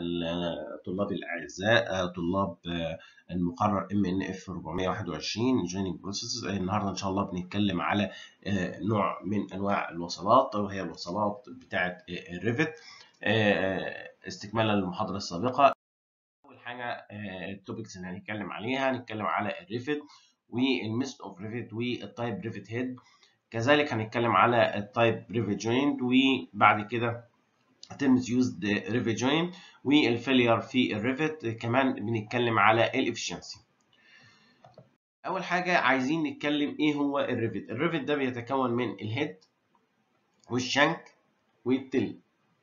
طلاب الاعزاء طلاب المقرر ام ان اف 421 جويننج بروسيسز النهارده ان شاء الله بنتكلم على نوع من انواع الوصلات وهي الوصلات بتاعه الريفت استكمالا للمحاضره السابقه اول حاجه التوبكس اللي هنتكلم عليها هنتكلم على الريفت والميثود اوف ريفت والتايب ريفت هيد كذلك هنتكلم على التايب ريفت جوينت وبعد كده terms used ريفت جوينت والفيلير في الريفت كمان بنتكلم على الافشنسي اول حاجه عايزين نتكلم ايه هو الريفت الريفت ده بيتكون من الهيد والشنك والتل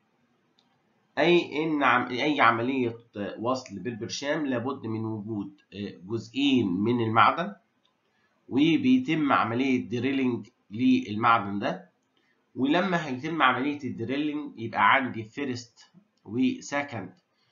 اي ان عم اي عمليه وصل بالبرشام لابد من وجود جزئين من المعدن وبيتم عمليه دريلنج للمعدن ده ولما هيتم عمليه الدريلنج يبقى عندي فيرست وسكند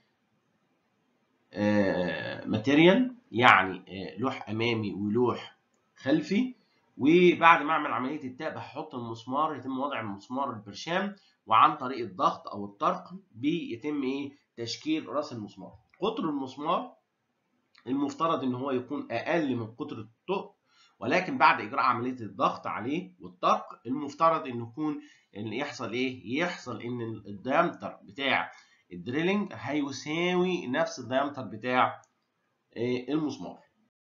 ماتيريال يعني لوح امامي ولوح خلفي وبعد ما اعمل عمليه التاء هحط المسمار يتم وضع المسمار البرشام وعن طريق الضغط او الطرق بيتم ايه تشكيل راس المسمار قطر المسمار المفترض ان هو يكون اقل من قطر الثقب ولكن بعد اجراء عمليه الضغط عليه والطرق المفترض ان يكون ان يحصل ايه يحصل ان الديامتر بتاع الدريلنج هيساوي نفس الديامتر بتاع المسمار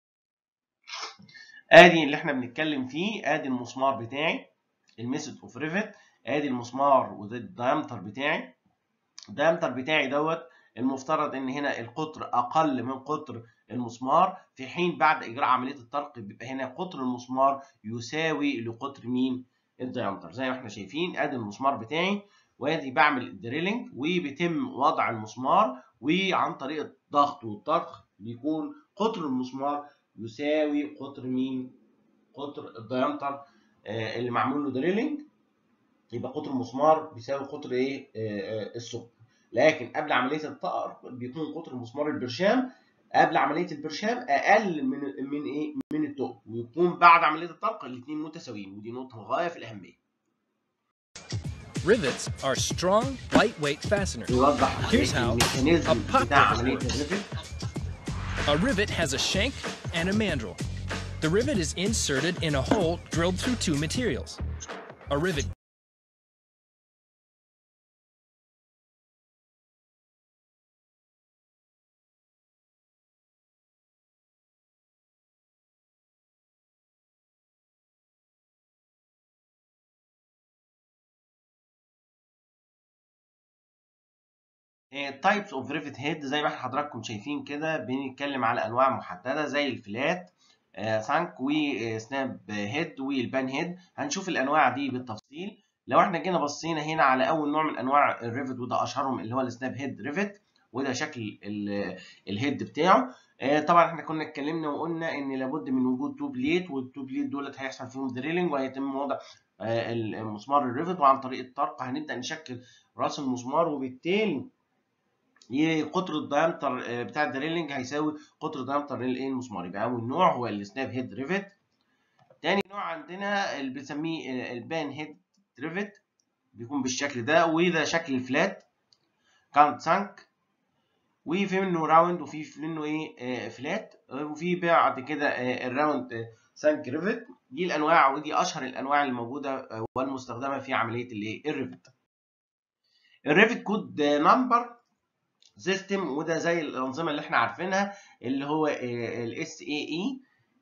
ادي اللي احنا بنتكلم فيه ادي المسمار بتاعي الميثود اوف ريفت ادي المسمار وده الديامتر بتاعي الديامتر بتاعي دوت المفترض ان هنا القطر اقل من قطر المسمار في حين بعد اجراء عمليه الطرق بيبقى هنا قطر المسمار يساوي لقطر مين الديامتر زي ما احنا شايفين ادي المسمار بتاعي وادي بعمل الدريلنج وبيتم وضع المسمار وعن طريق الضغط والطرق بيكون قطر المسمار يساوي قطر مين قطر الديامتر آه اللي معمول له دريلنج يبقى قطر المسمار بيساوي قطر ايه آه الثقب لكن قبل عمليه الطرق بيكون قطر المسمار البرشام قبل عمليه البرشام اقل من من ايه من الثقب ويكون بعد عمليه الطرق الاثنين متساويين ودي نقطه غايه في الاهميه Rivets are strong, lightweight fasteners. يوضح Here's how الميكانيزم a بتاع pocket عمليه works. الريفت A rivet has a shank and a mandrel. The rivet is inserted in a hole drilled through two materials. A rivet تايبس اوف ريفت هيد زي ما احنا حضراتكم شايفين كده بنتكلم على انواع محدده زي الفلات سانك وسناب هيد والبان هيد هنشوف الانواع دي بالتفصيل لو احنا جينا بصينا هنا على اول نوع من انواع الريفت وده اشهرهم اللي هو السناب هيد ريفت وده شكل الهيد بتاعه طبعا احنا كنا اتكلمنا وقلنا ان لابد من وجود تو بليت والتو بليت دولت هيحصل فيهم دريلنج وهيتم وضع المسمار الريفت وعن طريق الطرق هنبدا نشكل راس المسمار وبالتالي قطر الدايمتر بتاع الدريلنج هيساوي قطر دايمتر المسمار يبقى اول نوع هو السناب هيد ريفت تاني نوع عندنا اللي بنسميه البان هيد ريفت بيكون بالشكل ده وده شكل الفلات كانت سانك وفي منه راوند وفي منه ايه فلات وفي بعد كده الراوند سانك ريفت دي الانواع ودي اشهر الانواع الموجوده والمستخدمه في عمليه الايه الريفت الريفت كود نمبر سيستم وده زي الانظمه اللي احنا عارفينها اللي هو الاس اي اي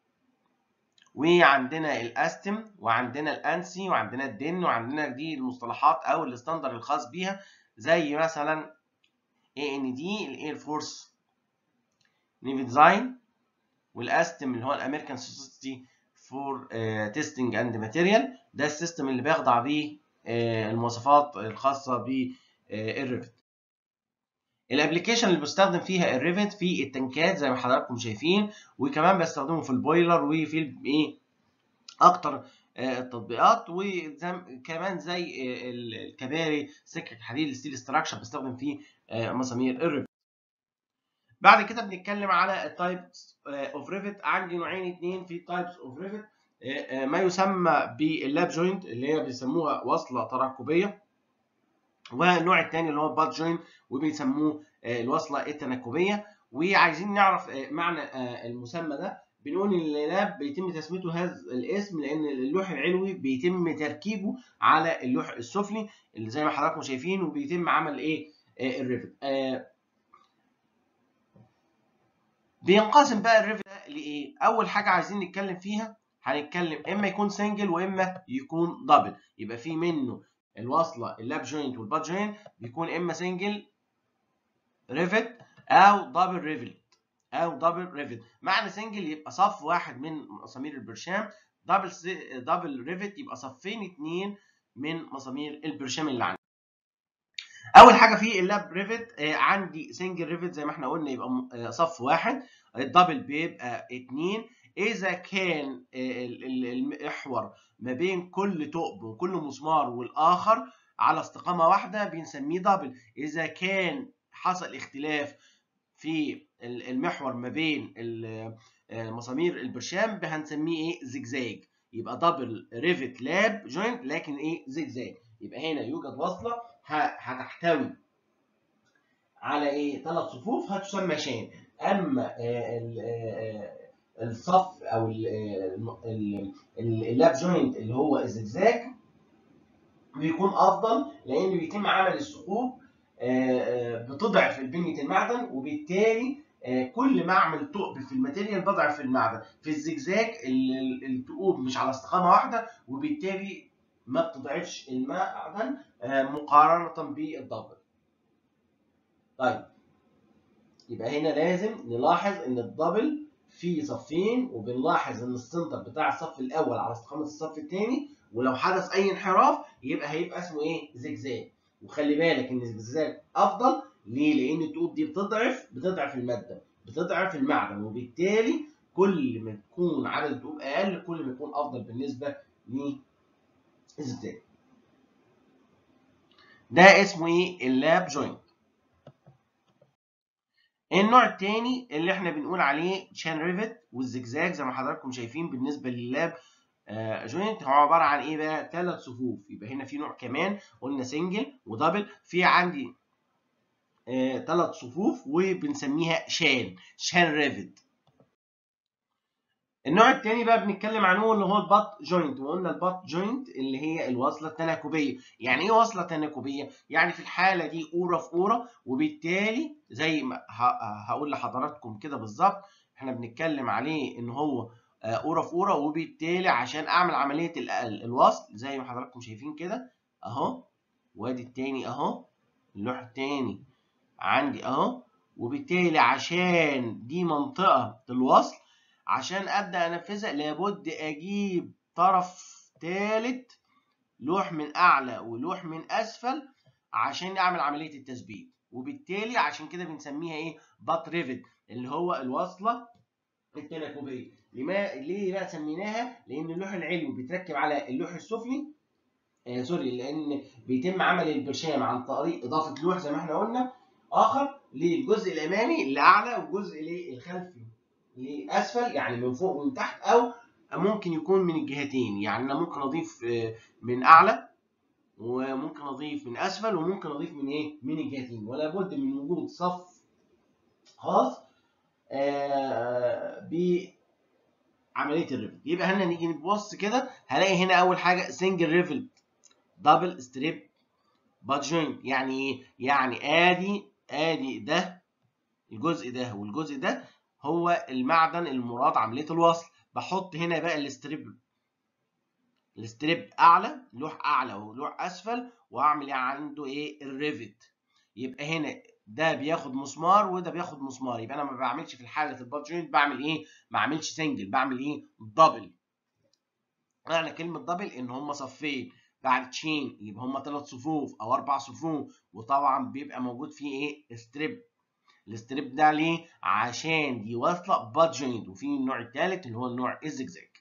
وعندنا الاستم وعندنا الانسي وعندنا الدن وعندنا دي المصطلحات او الستاندر الخاص بيها زي مثلا اي ان دي الاير فورس نيفي ديزاين والاستم اللي هو الامريكان سوسايتي فور تيستنج اند ماتيريال ده السيستم اللي بيخضع بيه المواصفات الخاصه بالريفت الابلكيشن اللي بستخدم فيها الريفت في التنكات زي ما حضراتكم شايفين وكمان بستخدمه في البويلر وفي ايه اكتر التطبيقات وكمان زي الكباري سكك حديد الستيل ستراكشر بستخدم فيه مسامير الريفت بعد كده بنتكلم على التايبس اوف ريفت عندي نوعين اتنين في تايبس اوف ريفت ما يسمى باللاب جوينت اللي هي بيسموها وصله ترقبيه والنوع الثاني اللي هو الباد جوينت وبيسموه الوصله التنكبيه وعايزين نعرف معنى المسمى ده بنقول ان اللاب بيتم تسميته هذا الاسم لان اللوح العلوي بيتم تركيبه على اللوح السفلي اللي زي ما حضراتكم شايفين وبيتم عمل ايه الريفت بينقسم بقى الريفت لايه اول حاجه عايزين نتكلم فيها هنتكلم اما يكون سنجل واما يكون دبل يبقى في منه الوصله اللاب جوينت والباد جوينت بيكون اما سنجل ريفت او دبل ريفت او دبل ريفت معنى سنجل يبقى صف واحد من مسامير البرشام دبل سي... دبل ريفت يبقى صفين اتنين من مسامير البرشام اللي عندي اول حاجه في اللاب ريفت آه عندي سنجل ريفت زي ما احنا قلنا يبقى آه صف واحد الدبل بيبقى اتنين اذا كان آه المحور ما بين كل ثقب وكل مسمار والاخر على استقامه واحده بنسميه دبل اذا كان حصل اختلاف في المحور ما بين مسامير البرشام هنسميه ايه زجزاج يبقى دبل ريفت لاب جوينت لكن ايه زجزاج يبقى هنا يوجد وصله هتحتوي على ايه ثلاث صفوف هتسمى شان اما الصف او اللاب جوينت اللي هو الزجزاج بيكون افضل لان بيتم عمل الثقوب بتضعف بنية المعدن وبالتالي كل ما اعمل ثقب في الماتيريال بضعف في المعدن في الزجزاج الثقوب مش على استقامة واحدة وبالتالي ما بتضعفش المعدن مقارنة بالدبل طيب يبقى هنا لازم نلاحظ ان الدبل فيه صفين وبنلاحظ ان السنتر بتاع الصف الاول على استقامة الصف الثاني ولو حدث اي انحراف يبقى هيبقى اسمه ايه زجزاج وخلي بالك ان الزجزاج افضل ليه؟ لان الثقوب دي بتضعف بتضعف الماده بتضعف المعدن وبالتالي كل ما تكون عدد الثقوب اقل كل ما يكون افضل بالنسبه للزجزاج. ده اسمه ايه؟ اللاب جوينت. النوع الثاني اللي احنا بنقول عليه شان ريفت والزجزاج زي ما حضراتكم شايفين بالنسبه لللاب جوينت هو عباره عن ايه بقى؟ ثلاث صفوف يبقى هنا في نوع كمان قلنا سنجل ودبل في عندي ثلاث آه صفوف وبنسميها شان شان ريفت النوع الثاني بقى بنتكلم عنه اللي هو البات جوينت وقلنا البات جوينت اللي هي الوصله التناكبيه يعني ايه وصله تناكبيه يعني في الحاله دي اورا في اورا وبالتالي زي ما هقول لحضراتكم كده بالظبط احنا بنتكلم عليه ان هو اورا في اورا وبالتالي عشان اعمل عمليه الوصل زي ما حضراتكم شايفين كده اهو وادي التاني اهو اللوح التاني عندي اهو وبالتالي عشان دي منطقه الوصل عشان ابدا انفذها لابد اجيب طرف ثالث لوح من اعلى ولوح من اسفل عشان اعمل عمليه التثبيت وبالتالي عشان كده بنسميها ايه بات ريفت اللي هو الوصله التناكبيه لما ليه بقى سميناها لان اللوح العلوي بيتركب على اللوح السفلي آه سوري لان بيتم عمل البرشام عن طريق اضافه لوح زي ما احنا قلنا اخر للجزء الامامي لاعلى والجزء للخلفي لاسفل يعني من فوق ومن تحت او ممكن يكون من الجهتين يعني انا ممكن اضيف من اعلى وممكن اضيف من اسفل وممكن اضيف من ايه من الجهتين ولا بد من وجود صف خاص بعمليه الريفت يبقى هنا نيجي نبص كده هلاقي هنا اول حاجه سنجل ريفت دبل ستريب باد جوينت يعني ايه يعني ادي ادي ده الجزء ده والجزء ده هو المعدن المراد عمليه الوصل بحط هنا بقى الستريب الستريب اعلى لوح اعلى ولوح اسفل واعمل عنده ايه الريفت يبقى هنا ده بياخد مسمار وده بياخد مسمار يبقى انا ما بعملش في حاله الباد جوينت بعمل ايه ما اعملش سنجل بعمل ايه دبل معنى كلمه دبل ان هم صفين بعد تشين يبقى هم ثلاث صفوف او اربع صفوف وطبعا بيبقى موجود فيه ايه ستريب الستريب ده ليه عشان دي واصله باد جوينت وفي النوع الثالث اللي هو النوع الزجزاج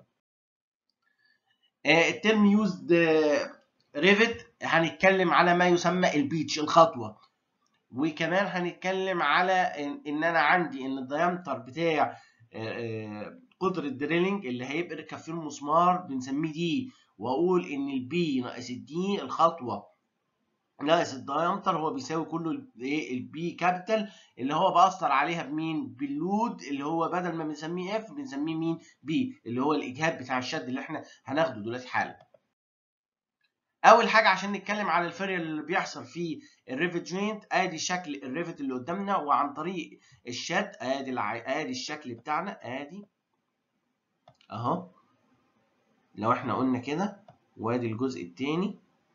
الترم يوزد ريفت هنتكلم على ما يسمى البيتش الخطوه وكمان هنتكلم على ان, إن انا عندي ان الديامتر بتاع قدر الدريلنج اللي هيبقى كفين مسمار بنسميه دي واقول ان البي ناقص الدي الخطوه ناقص الدايمتر هو بيساوي كله الايه البي كابيتال اللي هو باثر عليها بمين باللود اللي هو بدل ما بنسميه اف بنسميه مين بي اللي هو الاجهاد بتاع الشد اللي احنا هناخده دلوقتي حالا اول حاجه عشان نتكلم على الفيريال اللي بيحصل في الريفت جوينت ادي شكل الريفت اللي قدامنا وعن طريق الشد ادي الع... ادي الشكل بتاعنا ادي اهو لو احنا قلنا كده وادي الجزء التاني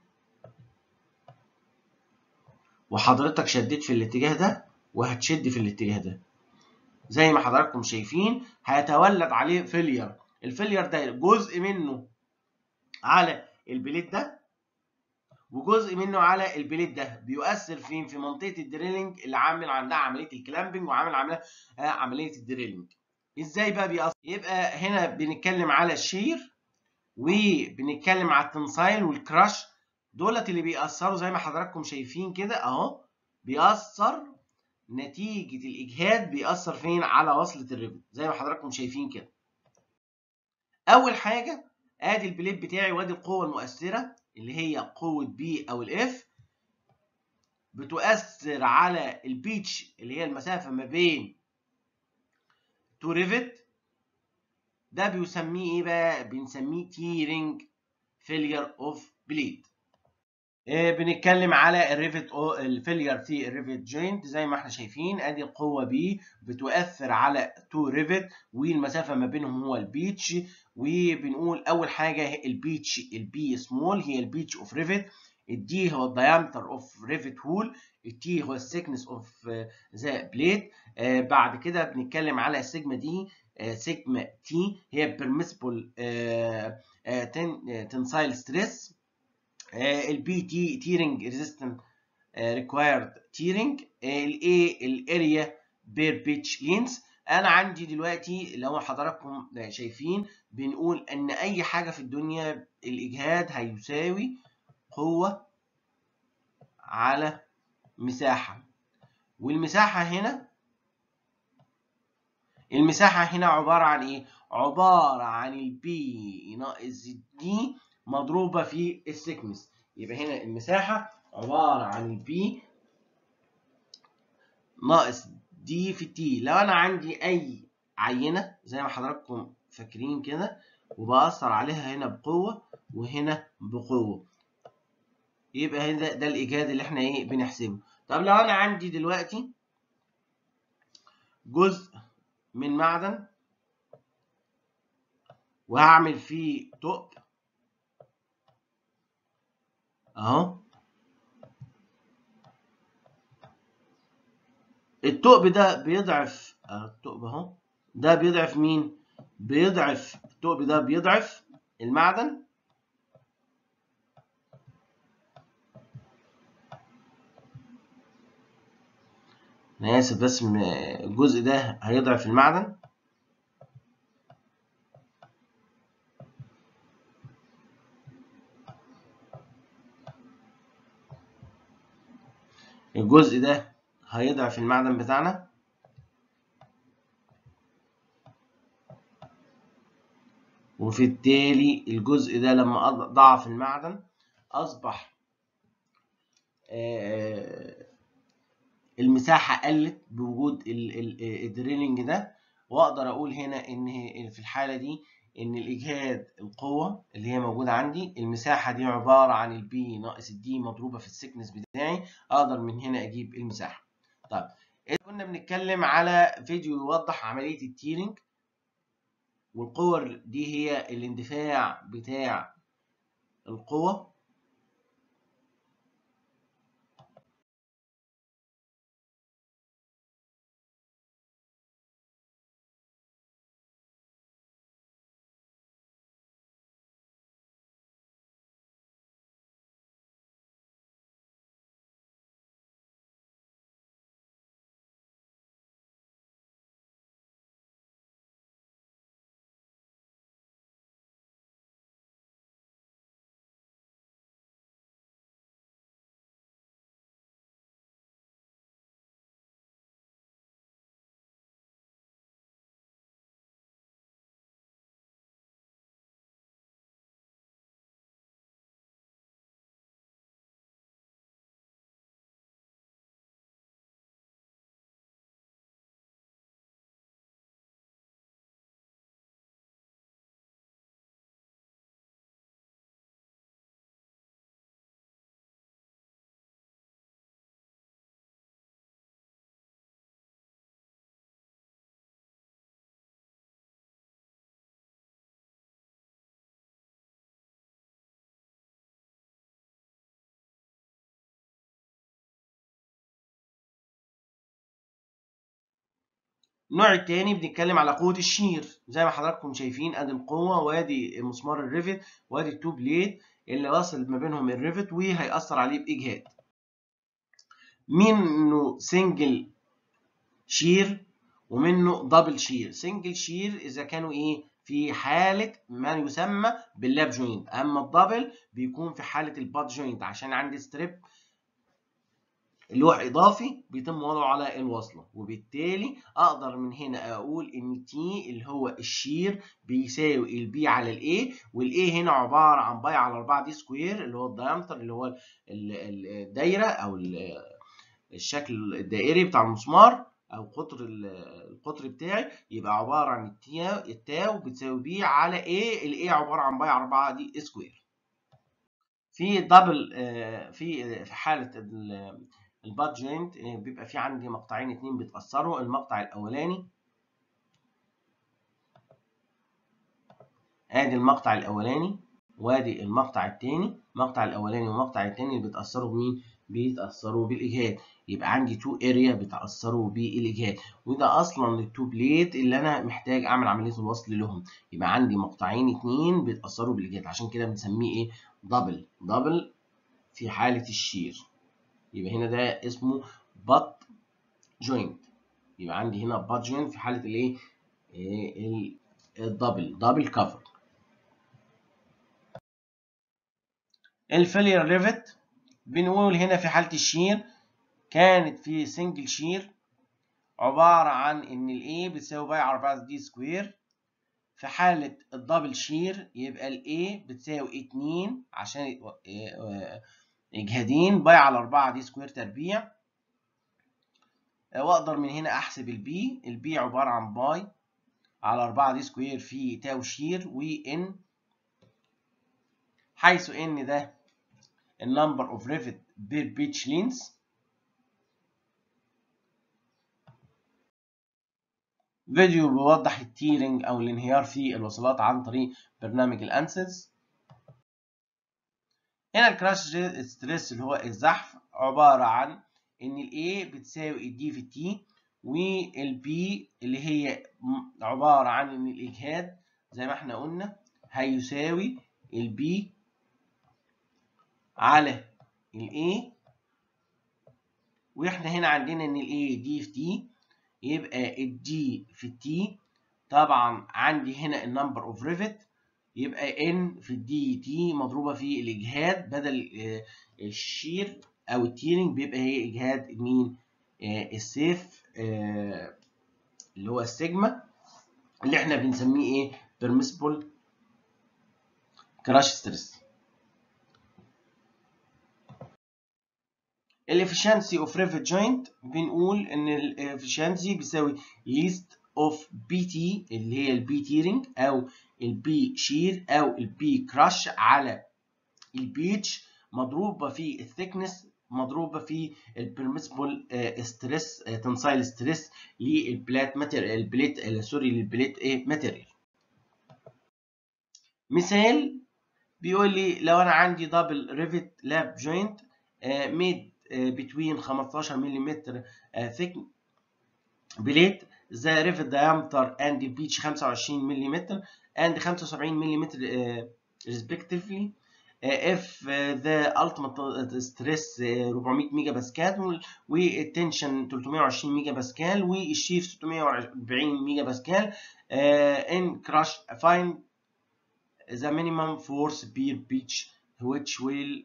وحضرتك شديت في الاتجاه ده وهتشد في الاتجاه ده زي ما حضراتكم شايفين هيتولد عليه فيلير الفيلير ده جزء منه على البليت ده وجزء منه على البليت ده بيؤثر فين في منطقه الدريلنج اللي عامل عندها عمليه الكلامبنج وعامل عمليه عمليه الدريلنج ازاي بقى بيأثر يبقى هنا بنتكلم على الشير وبنتكلم على التنسايل والكراش دولت اللي بيأثروا زي ما حضراتكم شايفين كده اهو بيأثر نتيجة الإجهاد بيأثر فين على وصلة الريفت زي ما حضراتكم شايفين كده أول حاجة ادي البليت بتاعي وادي القوة المؤثرة اللي هي قوة بي أو الإف بتؤثر على البيتش اللي هي المسافة ما بين تو ريفت ده بيسميه ايه بقى؟ بنسميه تيرنج فيلير اوف بليد بنتكلم على الريفت الفيلير في الريفت جوينت زي ما احنا شايفين ادي القوه بي بتؤثر على تو ريفت والمسافه ما بينهم هو البيتش وبنقول اول حاجه البيتش البي سمول هي البيتش اوف ريفت الدي هو الدايمتر اوف ريفت هول التي هو السكنس اوف ذا بليت بعد كده بنتكلم على السيجما دي سيجما تي هي بيرميسبل تنسايل ستريس البي تي تيرنج ريزيستنت ريكوايرد تيرنج الاي الاريا بير بيتش لينز انا عندي دلوقتي لو حضراتكم شايفين بنقول ان اي حاجه في الدنيا الاجهاد هيساوي قوه على مساحه والمساحه هنا المساحه هنا عباره عن ايه عباره عن البي ناقص دي مضروبة في السكنس يبقى هنا المساحة عبارة عن البي ناقص دي في تي لو أنا عندي أي عينة زي ما حضراتكم فاكرين كده وبأثر عليها هنا بقوة وهنا بقوة يبقى هنا ده الإيجاد اللي احنا ايه بنحسبه طب لو أنا عندي دلوقتي جزء من معدن وهعمل فيه ثقب اهو الثقب ده بيضعف الثقب اهو ده بيضعف مين بيضعف الثقب ده بيضعف المعدن انا اسف بس الجزء ده هيضعف المعدن الجزء ده هيضعف المعدن بتاعنا وفي التالي الجزء ده لما ضعف المعدن أصبح المساحة قلت بوجود الدريلنج ده وأقدر أقول هنا إن في الحالة دي إن الإجهاد القوة اللي هي موجودة عندي المساحة دي عبارة عن البي ناقص الدي مضروبة في السكنس بتاعي أقدر من هنا أجيب المساحة. طيب كنا بنتكلم على فيديو يوضح عملية التيرنج والقوة دي هي الاندفاع بتاع القوة النوع التاني بنتكلم على قوة الشير زي ما حضراتكم شايفين ادي القوة وادي مسمار الريفت وادي التو بليد اللي واصل ما بينهم الريفت وهيأثر عليه بإجهاد منه سنجل شير ومنه دبل شير سنجل شير إذا كانوا إيه في حالة ما يسمى باللاب جوينت أما الدبل بيكون في حالة الباد جوينت عشان عندي ستريب لوح اضافي بيتم وضعه على الوصله وبالتالي اقدر من هنا اقول ان تي اللي هو الشير بيساوي البي على الاي والاي هنا عباره عن باي على 4 دي سكوير اللي هو الدايمتر اللي هو الدايره او الشكل الدائري بتاع المسمار او قطر القطر بتاعي يبقى عباره عن التاو التاو بتساوي بي على ايه الاي عباره عن باي على 4 دي سكوير في دبل في في حاله الباد جوينت بيبقى في عندي مقطعين اتنين بيتأثروا المقطع الأولاني ادي المقطع الأولاني وادي المقطع التاني المقطع الأولاني والمقطع التاني اللي بيتأثروا بمين؟ بيتأثروا بالإجهاد يبقى عندي تو اريا بيتأثروا بالإجهاد وده أصلا التو بليت اللي أنا محتاج أعمل عملية الوصل لهم يبقى عندي مقطعين اتنين بيتأثروا بالإجهاد عشان كده بنسميه إيه؟ دبل دبل في حالة الشير يبقى هنا ده اسمه بات جوينت يبقى عندي هنا بات جوينت في حاله الايه الدبل دبل كفر الفيلير ريفت بنقول هنا في حاله الشير كانت في سنجل شير عباره عن ان الاي بتساوي باي على 4 دي سكوير في حاله الدبل شير يبقى الاي بتساوي 2 عشان اجهادين باي على 4 دي سكوير تربيع واقدر من هنا احسب البي البي عباره عن باي على 4 دي سكوير في تاو شير وان حيث ان ده النمبر اوف ريفت بير بيتش لينز فيديو بيوضح التيرنج او الانهيار في الوصلات عن طريق برنامج الانسز هنا الكراش ستريس اللي هو الزحف عبارة عن إن ال A بتساوي ال D في T وال B اللي هي عبارة عن إن الإجهاد زي ما إحنا قلنا هيساوي ال B على ال A وإحنا هنا عندنا إن ال A D في T يبقى ال D في T طبعا عندي هنا النمبر أوف ريفت يبقى ان في الدي تي مضروبه في الاجهاد بدل الشير او التيرنج بيبقى هي اجهاد مين السيف اللي هو السيجما اللي احنا بنسميه ايه بيرميسبل كراش ستريس الافشنسي اوف ريفت جوينت بنقول ان الافشنسي بيساوي ليست اوف بي تي اللي هي البي تيرنج او البي شير او البي كراش على البيتش مضروبه في الثيكنس مضروبه في البرميسبل ستريس تنسايل ستريس للبلات ماتيريال البليت سوري للبليت ايه ماتيريال مثال بيقول لي لو انا عندي دبل ريفت لاب جوينت ميد بتوين 15 ملم ثيك بليت the rivet diameter and the pitch 25 ملم and 75 ملم uh, respectively uh, if uh, the ultimate stress 400 ميجا باسكال والتنشن 320 ميجا باسكال والشير 640 ميجا باسكال in crush find the minimum force per pitch which will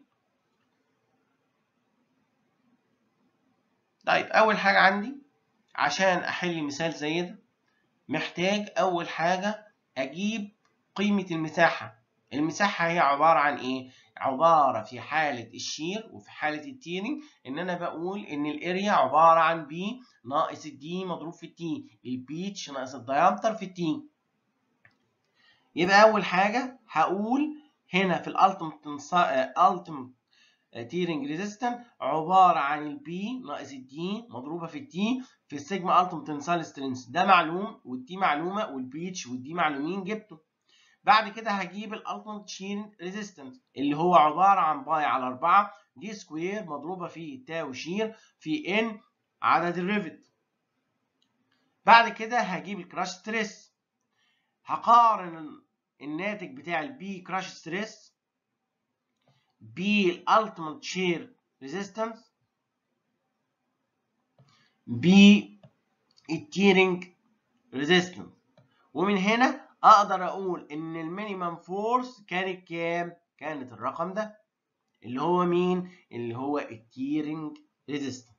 طيب أول حاجة عندي عشان أحل مثال زي ده محتاج أول حاجة أجيب قيمة المساحة المساحة هي عبارة عن إيه؟ عبارة في حالة الشير وفي حالة التيرنج إن أنا بقول إن الأريا عبارة عن بي ناقص الدي مضروب في التي البيتش ناقص الديامتر في التي يبقى أول حاجة هقول هنا في الألتيمت تيرنج ريزيستنت عباره عن البي ناقص الدي مضروبه في التي في السيجما التيم تنسال سترينث ده معلوم والتي معلومه والبيتش والدي معلومين جبته بعد كده هجيب الالتيمت شير ريزيستنت اللي هو عباره عن باي على 4 دي سكوير مضروبه في تاو شير في ان عدد الريفت بعد كده هجيب الكراش ستريس هقارن الناتج بتاع البي كراش ستريس بالالتيميت شير ريزيستنس بالتيرنج ريزيستنس ومن هنا اقدر اقول ان المينيمم فورس كانت كام كانت الرقم ده اللي هو مين اللي هو التيرنج ريزيستنس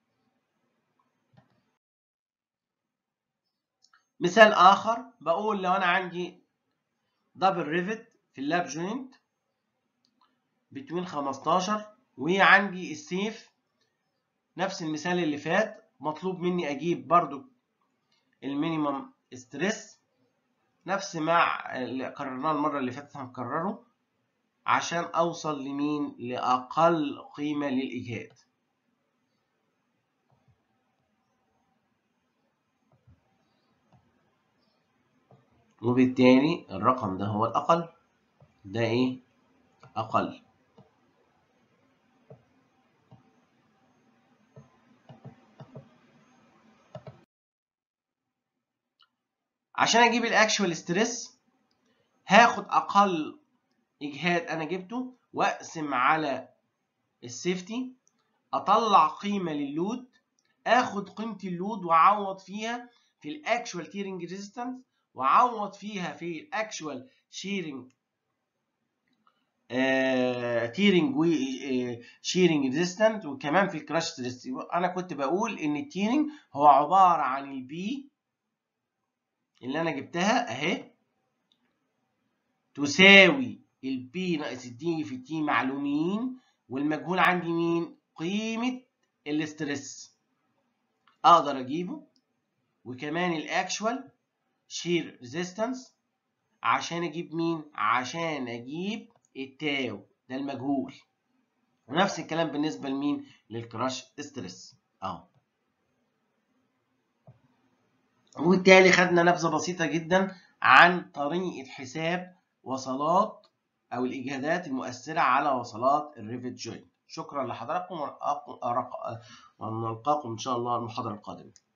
مثال اخر بقول لو انا عندي دبل ريفت في اللاب جوينت بتوين 15 وعندي السيف نفس المثال اللي فات مطلوب مني اجيب برضو المينيمم ستريس نفس مع اللي قررناه المره اللي فاتت هنكرره عشان اوصل لمين لاقل قيمه للاجهاد وبالتالي الرقم ده هو الاقل ده ايه اقل عشان اجيب الاكشوال ستريس هاخد اقل اجهاد انا جبته واقسم على السيفتي اطلع قيمه للود اخد قيمه اللود واعوض فيها في الاكشوال تيرنج ريزيستنس واعوض فيها في الاكشوال شيرنج تيرنج وشيرنج ريزيستنت وكمان في الكراش ستريس انا كنت بقول ان التيرنج هو عباره عن البي اللي انا جبتها اهي تساوي البي ناقص الدي في التي معلومين والمجهول عندي مين قيمه الاسترس اقدر اجيبه وكمان الاكشوال شير ريزيستنس عشان اجيب مين عشان اجيب التاو ده المجهول ونفس الكلام بالنسبه لمين للكراش ستريس اهو وبالتالي خدنا نبذه بسيطه جدا عن طريقه حساب وصلات او الاجهادات المؤثره على وصلات الريفت جوينت شكرا لحضراتكم ونلقاكم ان شاء الله المحاضره القادمه